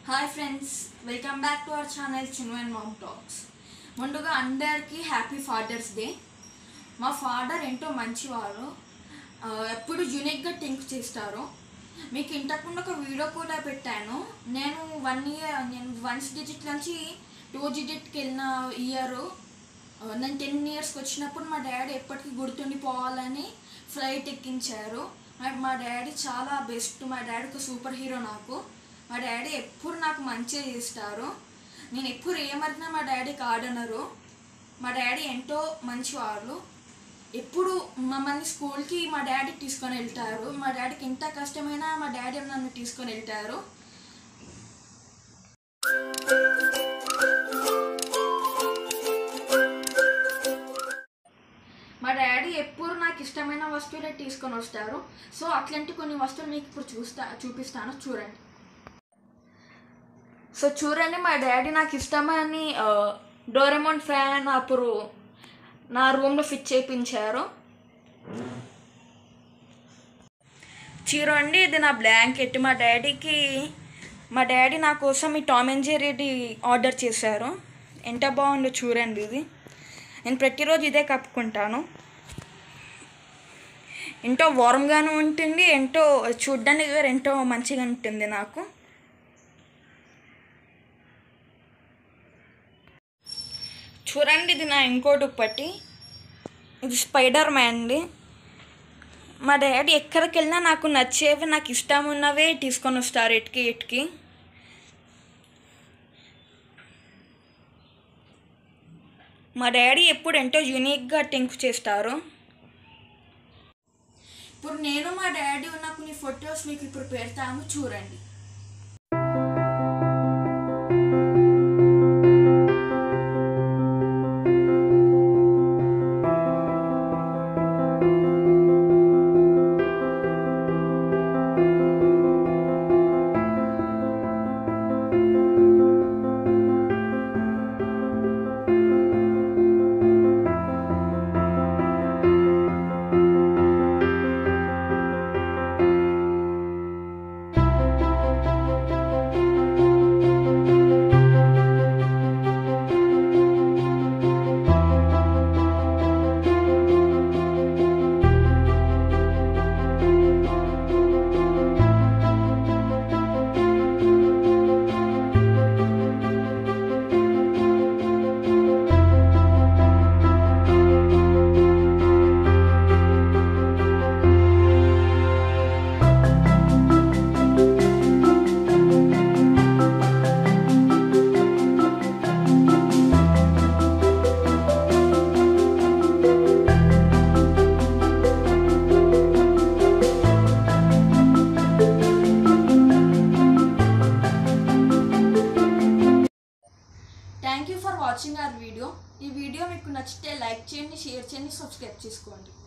hi friends welcome back to our channel Chinnu and mom talks ముందుగా అందరికీ happy Father's Day మా father ఎంతో మంచివారు ఆ, ఎప్పుడు యూనిక్గా థింక్ చేస్తారు మీకు ఇంతకుముందు ఒక వీడియో కూడా పెట్టాను నేను వన్ ఇయర్ నేను వన్స్ డిజిట్ నుంచి టూ డిజిట్కి వెళ్ళిన ఇయర్ నేను టెన్ ఇయర్స్కి వచ్చినప్పుడు మా డాడీ ఎప్పటికీ గుర్తుండిపోవాలని ఫ్లైట్ ఎక్కించారు మరి మా డాడీ చాలా బెస్ట్ మా డాడీ ఒక సూపర్ హీరో నాకు మా డాడీ ఎప్పుడు నాకు మంచిగా చేస్తారు నేను ఎప్పుడు ఏమడిగినా మా డాడీ కాడనరు మా డాడీ ఎంతో మంచివాళ్ళు ఎప్పుడు మమ్మల్ని స్కూల్కి మా డాడీ తీసుకొని వెళ్తారు మా డాడీకి ఎంత కష్టమైనా మా డాడీ నన్ను తీసుకొని వెళ్తారు మా డాడీ ఎప్పుడు నాకు ఇష్టమైన వస్తువులే తీసుకొని వస్తారు సో అట్లాంటి కొన్ని వస్తువులు మీకు ఇప్పుడు చూస్తా చూపిస్తాను చూడండి సో చూడండి మా డాడీ నాకు ఇష్టమని ఆ, డోరెమోన్ ఫ్యాన్ అప్పుడు నా రూమ్లో ఫిట్ చేయించారు చూడండి ఇది నా బ్లాంకెట్ మా డాడీకి మా డాడీ నా కోసం ఈ టామ్ అండ్ జెర్రీది ఆర్డర్ చేశారు ఎంత బాగుందో చూడండి ఇది నేను ప్రతిరోజు ఇదే కప్పుకుంటాను ఎంతో వార్మ్గాను ఉంటుంది ఎంతో చూడ్డానికి కూడా ఎంతో మంచిగా ఉంటుంది నాకు చూడండి ఇది నా ఇంకో దుప్పటి ఇది స్పైడర్ మ్యాన్ది మా డాడీ ఎక్కడికి వెళ్ళినా నాకు నచ్చేవి నాకు ఇష్టం ఉన్నవే తీసుకొని వస్తారు ఇటుకి ఇటుకి మా డాడీ ఎప్పుడు ఎంతో యూనిక్గా థింక్ చేస్తారు ఇప్పుడు నేను మా డాడీ ఉన్న కొన్ని ఫొటోస్ మీకు ఇప్పుడు పెడతాము చూడండి thank you for watching our video ఈ వీడియో మీకు నచ్చితే లైక్ చేయండి షేర్ చేయండి సబ్స్క్రైబ్ చేసుకోండి